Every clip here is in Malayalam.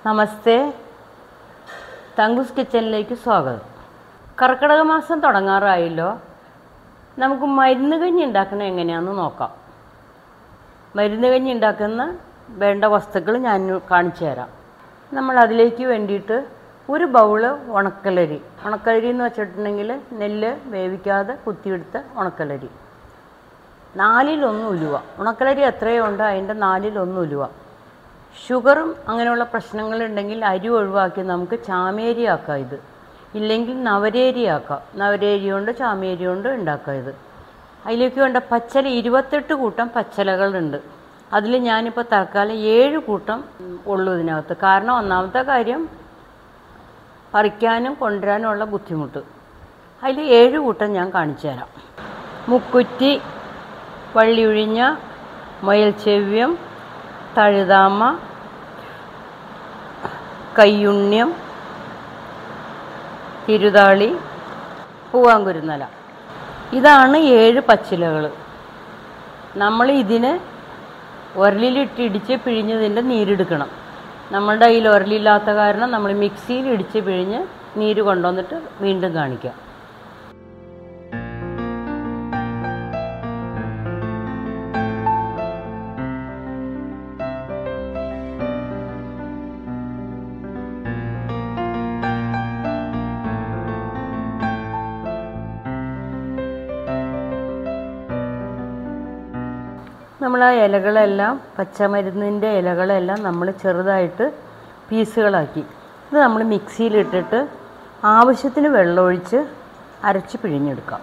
നമസ്തേ തങ്കുസ് കിച്ചണിലേക്ക് സ്വാഗതം കർക്കിടക മാസം തുടങ്ങാറായല്ലോ നമുക്ക് മരുന്ന് കഞ്ഞി ഉണ്ടാക്കുന്നത് എങ്ങനെയാണെന്ന് നോക്കാം മരുന്ന് കഞ്ഞി ഉണ്ടാക്കുന്ന വേണ്ട വസ്തുക്കൾ ഞാൻ കാണിച്ചു തരാം നമ്മൾ അതിലേക്ക് വേണ്ടിയിട്ട് ഒരു ബൗള് ഉണക്കലരി ഉണക്കലരി എന്ന് വെച്ചിട്ടുണ്ടെങ്കിൽ നെല്ല് വേവിക്കാതെ കുത്തിയെടുത്ത ഉണക്കലരി നാലിലൊന്ന് ഉലുവ ഉണക്കലരി എത്രയോ ഉണ്ട് അതിൻ്റെ നാലിലൊന്ന് ഉലുവ ഷുഗറും അങ്ങനെയുള്ള പ്രശ്നങ്ങളുണ്ടെങ്കിൽ അരി ഒഴിവാക്കി നമുക്ക് ചാമേരി ആക്കാം ഇത് ഇല്ലെങ്കിൽ നവരേരി ആക്കാം നവരേരി കൊണ്ട് ചാമേരി കൊണ്ട് ഉണ്ടാക്കാം ഇത് അതിലേക്ക് വേണ്ട പച്ചല ഇരുപത്തെട്ട് കൂട്ടം പച്ചലകളുണ്ട് അതിൽ ഞാനിപ്പോൾ തൽക്കാലം ഏഴ് കൂട്ടം ഉള്ളൂ ഇതിനകത്ത് കാരണം ഒന്നാമത്തെ കാര്യം പറിക്കാനും കൊണ്ടുവരാനുമുള്ള ബുദ്ധിമുട്ട് അതിൽ ഏഴ് കൂട്ടം ഞാൻ കാണിച്ചു തരാം മുക്കുറ്റി വള്ളിയൊഴിഞ്ഞ മുയൽച്ചെവ്യം തഴുതാമ കയ്യുണ്യം തിരുതാളി പൂവാങ്കുരുന്നല ഇതാണ് ഏഴ് പച്ചിലകൾ നമ്മൾ ഇതിന് ഉരലിലിട്ട് ഇടിച്ച് പിഴിഞ്ഞതിൻ്റെ നീരെടുക്കണം നമ്മളുടെ കയ്യിൽ ഉരലില്ലാത്ത കാരണം നമ്മൾ മിക്സിയിൽ ഇടിച്ച് പിഴിഞ്ഞ് നീര് കൊണ്ടുവന്നിട്ട് വീണ്ടും കാണിക്കാം നമ്മൾ ആ ഇലകളെല്ലാം പച്ചമരുന്നിൻ്റെ ഇലകളെല്ലാം നമ്മൾ ചെറുതായിട്ട് പീസുകളാക്കി ഇത് നമ്മൾ മിക്സിയിലിട്ടിട്ട് ആവശ്യത്തിന് വെള്ളമൊഴിച്ച് അരച്ച് പിഴിഞ്ഞെടുക്കാം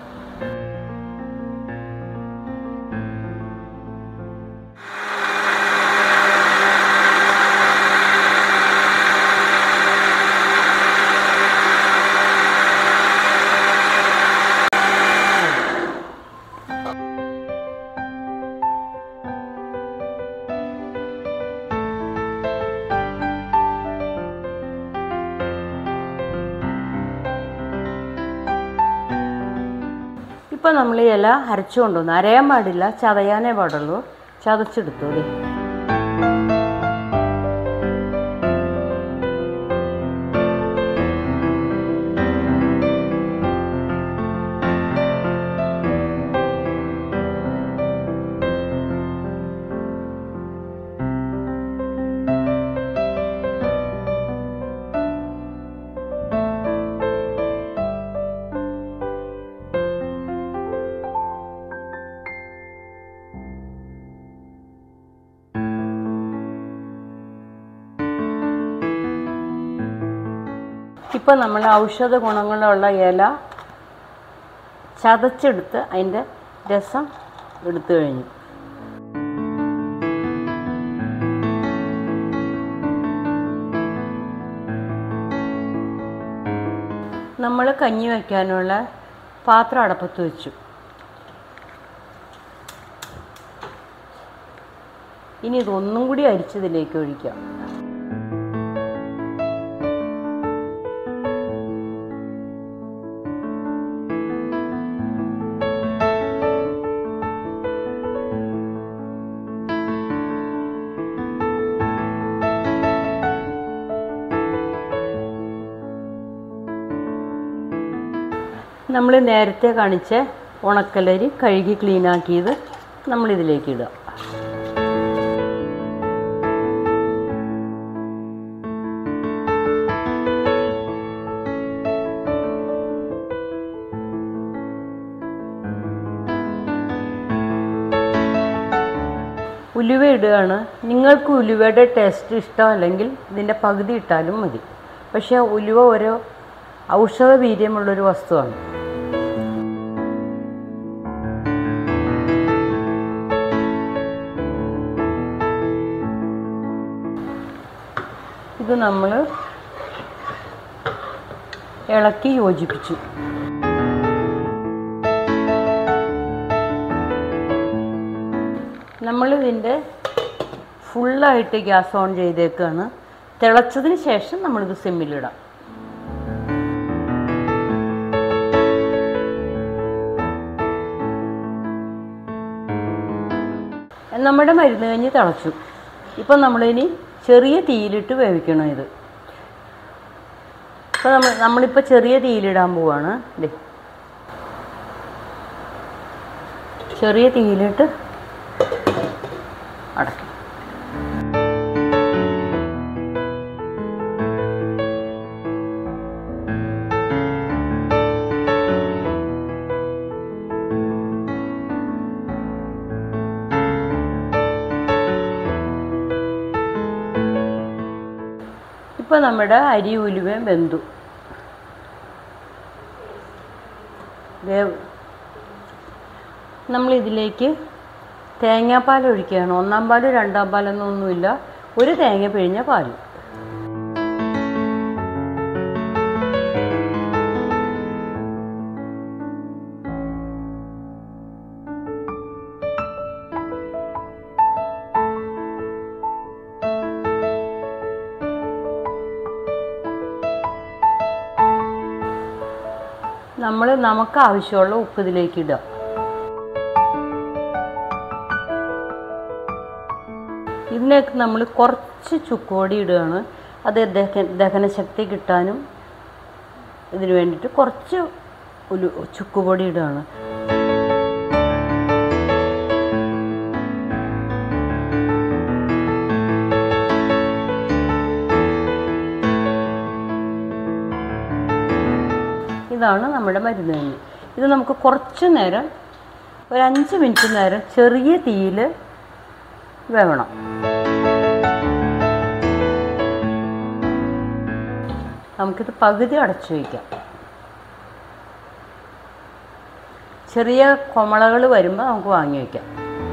ഇപ്പം നമ്മൾ ഈ ഇല അരച്ചു കൊണ്ടുവന്നു അരയാൻ പാടില്ല ചതയാനേ പാടുള്ളൂ ചതച്ചെടുത്തു ദേ. ഇപ്പം നമ്മൾ ഔഷധ ഗുണങ്ങളുള്ള ഇല ചതച്ചെടുത്ത് അതിൻ്റെ രസം എടുത്തു കഴിഞ്ഞു നമ്മൾ കഞ്ഞി വയ്ക്കാനുള്ള പാത്രം അടപ്പത്ത് വെച്ചു ഇനി ഇതൊന്നും കൂടി അരിച്ചതിലേക്ക് ഒഴിക്കാം നമ്മൾ നേരത്തെ കാണിച്ച ഉണക്കലരി കഴുകി ക്ലീനാക്കിയത് നമ്മളിതിലേക്ക് ഇടുക ഉലുവ ഇടുകയാണ് നിങ്ങൾക്ക് ഉലുവയുടെ ടേസ്റ്റ് ഇഷ്ടമല്ലെങ്കിൽ ഇതിൻ്റെ പകുതി ഇട്ടാലും മതി പക്ഷേ ഉലുവ ഒരു ഔഷധ വീര്യമുള്ളൊരു വസ്തുവാണ് ഇത് നമ്മൾ ഇളക്കി യോജിപ്പിച്ചു നമ്മളിതിൻ്റെ ഫുള്ളായിട്ട് ഗ്യാസ് ഓൺ ചെയ്തേക്കാണ് തിളച്ചതിന് ശേഷം നമ്മളിത് സിമ്മിലിടാം നമ്മുടെ മരുന്ന് കഴിഞ്ഞ് തിളച്ചു ഇപ്പം നമ്മളിനി ചെറിയ തീയിലിട്ട് വേവിക്കണം ഇത് ഇപ്പോൾ നമ്മൾ നമ്മളിപ്പോൾ ചെറിയ തീയിലിടാൻ പോവാണ് ദേ ചെറിയ തീയിലിട്ട് അടയ്ക്കും ഇപ്പോൾ നമ്മുടെ അരി ഉലുവയും വെന്തു വേവ് നമ്മളിതിലേക്ക് തേങ്ങാപ്പാൽ ഒഴിക്കുകയാണ് ഒന്നാം പാൽ രണ്ടാം പാലെന്നൊന്നുമില്ല ഒരു തേങ്ങ പിഴിഞ്ഞ പാൽ നമ്മൾ നമുക്ക് ആവശ്യമുള്ള ഉപ്പ് ഇതിലേക്ക് ഇടുക ഇതിലേക്ക് നമ്മൾ കുറച്ച് ചുക്കുപൊടി ഇടുകയാണ് അത് ദഹ ദഹനശക്തി കിട്ടാനും ഇതിന് വേണ്ടിയിട്ട് കുറച്ച് ഒരു ചുക്കുപൊടി ഇടുകയാണ് ഇതാണ് നമ്മുടെ മരുന്ന് കഞ്ഞി ഇത് നമുക്ക് കുറച്ച് നേരം ഒരു അഞ്ച് മിനിറ്റ് നേരം ചെറിയ തീയിൽ വേവണം നമുക്കിത് പകുതി അടച്ചു വയ്ക്കാം ചെറിയ കൊമളകൾ വരുമ്പോൾ നമുക്ക് വാങ്ങി വയ്ക്കാം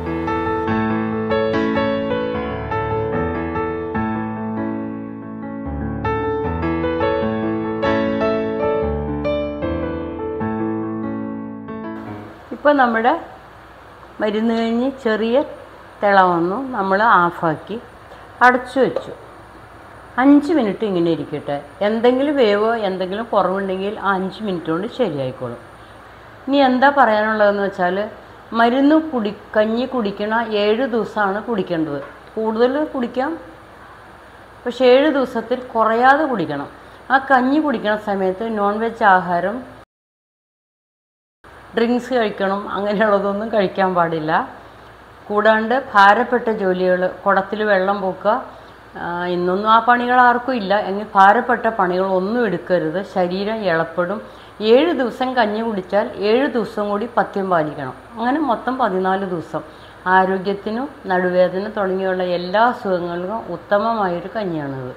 ഇപ്പോൾ നമ്മുടെ മരുന്ന് കഴിഞ്ഞ് ചെറിയ തിള വന്നു നമ്മൾ ആഫാക്കി അടച്ചു വെച്ചു അഞ്ച് മിനിറ്റ് ഇങ്ങനെ ഇരിക്കട്ടെ എന്തെങ്കിലും വേവോ എന്തെങ്കിലും കുറവുണ്ടെങ്കിൽ ആ അഞ്ച് മിനിറ്റ് കൊണ്ട് ശരിയായിക്കോളും ഇനി എന്താ പറയാനുള്ളതെന്ന് വെച്ചാൽ മരുന്ന് കുടി കഞ്ഞി കുടിക്കണ ഏഴ് ദിവസമാണ് കുടിക്കേണ്ടത് കൂടുതൽ കുടിക്കാം പക്ഷേ ഏഴ് ദിവസത്തിൽ കുറയാതെ കുടിക്കണം ആ കഞ്ഞി കുടിക്കണ സമയത്ത് നോൺ വെജ് ആഹാരം ഡ്രിങ്ക്സ് കഴിക്കണം അങ്ങനെയുള്ളതൊന്നും കഴിക്കാൻ പാടില്ല കൂടാണ്ട് ഭാരപ്പെട്ട ജോലികൾ കുടത്തിൽ വെള്ളം പൊക്കുക ആ, ഇന്നൊന്നും ആ പണികൾ ആർക്കും ഇല്ല എങ്കിൽ ഭാരപ്പെട്ട പണികൾ ഒന്നും എടുക്കരുത് ശരീരം ഇളപ്പെടും ഏഴ് ദിവസം കഞ്ഞി കുടിച്ചാൽ ഏഴ് ദിവസം കൂടി പഥ്യം പാലിക്കണം അങ്ങനെ മൊത്തം പതിനാല് ദിവസം ആരോഗ്യത്തിനും നടുവേദന തുടങ്ങിയുള്ള എല്ലാ അസുഖങ്ങൾക്കും ഉത്തമമായൊരു കഞ്ഞിയാണിത്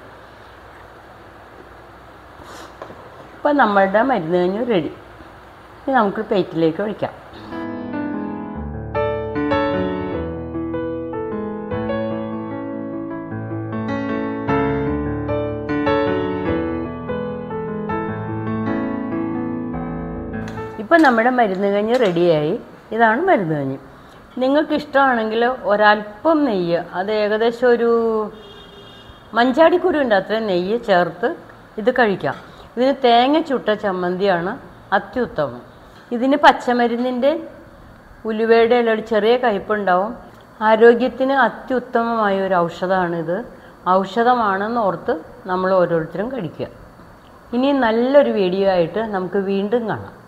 ഇപ്പം നമ്മളുടെ മരുന്ന് കഞ്ഞി റെഡി ഇനി നമുക്ക് പ്ലേറ്റിലേക്ക് ഒഴിക്കാം ഇപ്പം നമ്മുടെ മരുന്ന് കഞ്ഞി റെഡിയായി ഇതാണ് മരുന്ന് കഞ്ഞി നിങ്ങൾക്ക് ഇഷ്ടമാണെങ്കിൽ ഒരല്പം നെയ്യ് അത് ഏകദേശം ഒരു മഞ്ചാടിക്കുരുവിൻ്റെ അത്രയും നെയ്യ് ചേർത്ത് ഇത് കഴിക്കാം ഇതിന് തേങ്ങ ചുട്ട ചമ്മന്തിയാണ് അത്യുത്തമം ഇതിന് പച്ചമരുന്നിൻ്റെ ഉലുവയുടെ ഇല ഒരു ചെറിയ കയ്പുണ്ടാവും ആരോഗ്യത്തിന് അത്യുത്തമമായ ഒരു ഔഷധമാണിത് ഔഷധമാണെന്ന് ഓർത്ത് നമ്മൾ ഓരോരുത്തരും കഴിക്കുക ഇനി നല്ലൊരു വീഡിയോ ആയിട്ട് നമുക്ക് വീണ്ടും കാണാം